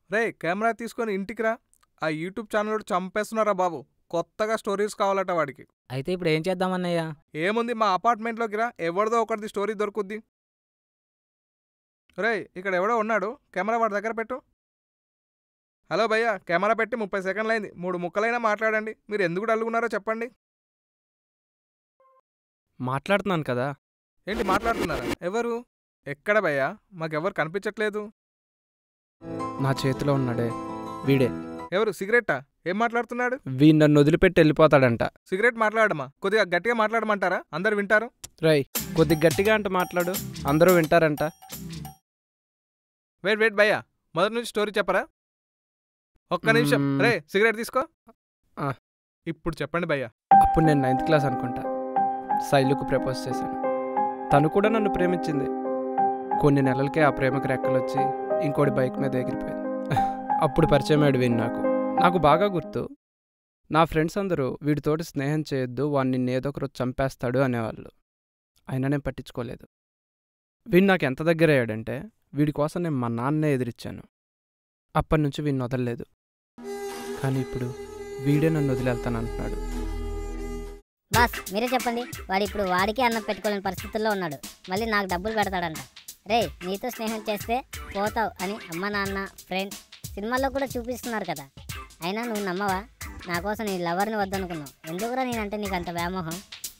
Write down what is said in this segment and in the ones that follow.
రే camera తీసుకొని ఇంటికి రా ఆ యూట్యూబ్ ఛానల్ చంపేస్తున్నారా బాబు కొత్తగా స్టోరీస్ కావాలట వాడికి అయితే ఇప్పుడు ఏం చేద్దామన్నయ్య ఏముంది మా అపార్ట్మెంట్లోకి రా ఎవరిదో ఒకటిది స్టోరీ దొరుకుద్ది రే ఇక్కడ ఎవడో ఉన్నాడు కెమెరా వాడి దగ్గర పెట్టు హలో భయ్యా కెమెరా పెట్టి ముప్పై సెకండ్లు అయింది మూడు ముక్కలైనా మాట్లాడండి మీరు ఎందుకు అల్లుకున్నారో చెప్పండి మాట్లాడుతున్నాను కదా ఏంటి మాట్లాడుతున్నారా ఎవరు ఎక్కడ భయ్యా మాకెవరు కనిపించట్లేదు నా చేతిలో ఉన్నాడే వీడే ఎవరు సిగరెట్టా ఏం మాట్లాడుతున్నాడు వీడు నన్ను వదిలిపెట్టి వెళ్ళిపోతాడంట సిగరెట్ మాట్లాడమా కొద్దిగా గట్టిగా మాట్లాడమంటారా అందరు వింటారు రై కొద్ది గట్టిగా అంట మాట్లాడు అందరూ వింటారంట వెయిట్ వెయిట్ భయ్యా మొదటి నుంచి స్టోరీ చెప్పరా ఒక్క నిమిషం మ్మ్. రే సిగరెట్ తీసుకో ఆ. ఇప్పుడు చెప్పండి భయ్యా అప్పుడు నేను నైన్త్ క్లాస్ అనుకుంటా శైలుకు ప్రపోజ్ చేశాను తను కూడా నన్ను ప్రేమించింది కొన్ని నెలలకే ఆ ప్రేమకు రెక్కలొచ్చి ఇంకోటి బైక్ మీద ఎగిరిపోయింది అప్పుడు పరిచయం అయ్యాడు వీడు నాకు నాకు బాగా గుర్తు నా ఫ్రెండ్స్ అందరూ వీడితోటి స్నేహం చేయొద్దు వాడిని నిన్ను ఏదో ఒకరోజు చంపేస్తాడు అనేవాళ్ళు అయినా నేను పట్టించుకోలేదు వీడు నాకు ఎంత దగ్గర అయ్యాడంటే వీడి కోసం నేను మా నాన్నే ఎదిరిచ్చాను అప్పటి నుంచి వీడిని వదలలేదు కానీ ఇప్పుడు వీడే నన్ను వదిలేస్తాను అంటున్నాడు బాస్ మీరే చెప్పండి వాడు ఇప్పుడు వాడికి అన్నం పెట్టుకోలేని పరిస్థితుల్లో ఉన్నాడు మళ్ళీ నాకు డబ్బులు పెడతాడంట రే నీతో స్నేహం చేస్తే పోతావు అని అమ్మ నాన్న ఫ్రెండ్స్ సినిమాల్లో కూడా చూపిస్తున్నారు కదా అయినా నువ్వు నమ్మవా నా కోసం నీ లవర్ని వద్దనుకున్నావు ఎందుకురా నేనంటే నీకు అంత వ్యామోహం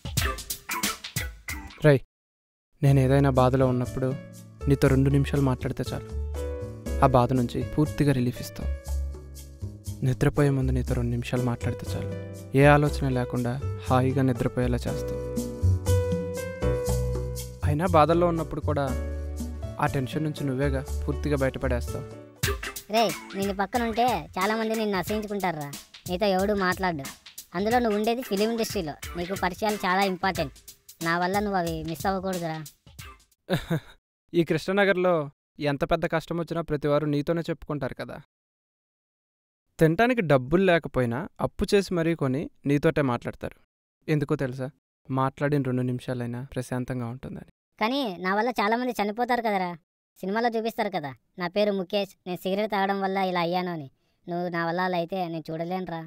నేను ఏదైనా బాధలో ఉన్నప్పుడు నీతో రెండు నిమిషాలు మాట్లాడితే చాలు ఆ బాధ నుంచి పూర్తిగా రిలీఫ్ ఇస్తావు నిద్రపోయే ముందు నీతో రెండు నిమిషాలు మాట్లాడితే చాలు ఏ ఆలోచన లేకుండా హాయిగా నిద్రపోయేలా చేస్తావు అయినా బాధల్లో ఉన్నప్పుడు కూడా ఆ టెన్షన్ నుంచి నువ్వేగా పూర్తిగా బయటపడేస్తావు రే నేను పక్కన ఉంటే చాలామంది నిన్ను అసహించుకుంటారురా నీతో ఎవడు మాట్లాడు అందులో నువ్వు ఉండేది ఫిలిం ఇండస్ట్రీలో నీకు పరిచయాలు చాలా ఇంపార్టెంట్ నా వల్ల నువ్వు అవి మిస్ అవ్వకూడదురా ఈ కృష్ణనగర్లో ఎంత పెద్ద కష్టం వచ్చినా ప్రతివారు నీతోనే చెప్పుకుంటారు కదా తినటానికి డబ్బులు లేకపోయినా అప్పు చేసి మరీ కొని నీతోటే మాట్లాడతారు ఎందుకో తెలుసా మాట్లాడిన రెండు నిమిషాలైనా ప్రశాంతంగా ఉంటుందని కానీ నా వల్ల చాలామంది చనిపోతారు కదరా సినిమాలో చూపిస్తారు కదా నా పేరు ముఖేష్ నేను సిగరెట్ తాగడం వల్ల ఇలా అయ్యాను అని నువ్వు నా వల్ల అలా అయితే నేను చూడలేనురా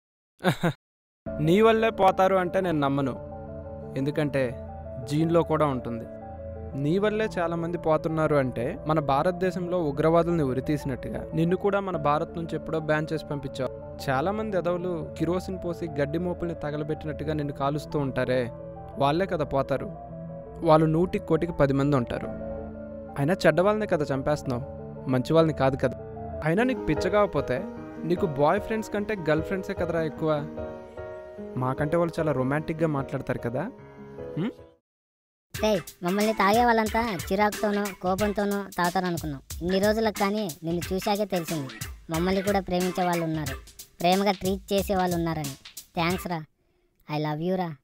నీ వల్లే పోతారు అంటే నేను నమ్మను ఎందుకంటే జీన్లో కూడా ఉంటుంది నీ వల్లే చాలామంది పోతున్నారు అంటే మన భారతదేశంలో ఉగ్రవాదుల్ని ఉరితీసినట్టుగా నిన్ను కూడా మన భారత్ నుంచి ఎప్పుడో బ్యాన్ చేసి పంపించావు చాలామంది ఎదవలు కిరోసిన్ పోసి గడ్డి మోపుల్ని తగలబెట్టినట్టుగా నిన్ను కాలుస్తూ ఉంటారే వాళ్ళే కదా పోతారు వాళ్ళు నూటికి కోటికి పది మంది ఉంటారు అయినా చెడ్డ వాళ్ళనే కదా చంపేస్తున్నావు మంచి వాళ్ళని కాదు కదా అయినా నీకు పిచ్చ కాకపోతే నీకు బాయ్ ఫ్రెండ్స్ కంటే గర్ల్ ఫ్రెండ్సే కదరా ఎక్కువ మాకంటే వాళ్ళు చాలా రొమాంటిక్గా మాట్లాడతారు కదా రే మమ్మల్ని తాగే వాళ్ళంతా చిరాకుతోనో కోపంతోనో తాగుతారు అనుకున్నాం ఇన్ని రోజులకు కానీ నిన్ను చూశాకే తెలిసింది మమ్మల్ని కూడా ప్రేమించే వాళ్ళు ఉన్నారు ప్రేమగా ట్రీట్ చేసే వాళ్ళు ఉన్నారని థ్యాంక్స్ రా ఐ లవ్ యూ రా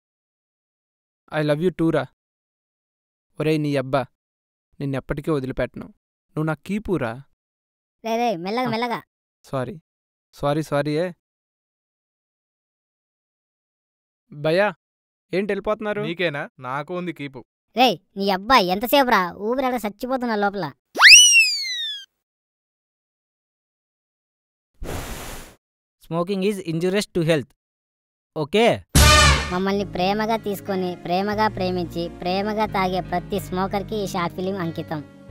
ఐ లవ్ యూ టూరా ఒరేయ్ నీ అబ్బా నిన్నెప్పటికీ వదిలిపెట్టను నువ్వు నా కీపూరా రే రే మెల్లగా మెల్లగా సారీ సారీ సారీ ఏ భయ్యా ఏంటి వెళ్ళిపోతున్నారు నీకేనా నాకు ఉంది కీపు రే నీ అబ్బాయి ఎంతసేపు రా ఊపిరాడ చచ్చిపోతున్నా లోపల smoking is injurious to health okay మమ్మల్ని ప్రేమగా తీసుకొని ప్రేమగా ప్రేమించి ప్రేమగా తాగే ప్రతి స్మోకర్కి ఈ షార్ట్ ఫిలిం అంకితం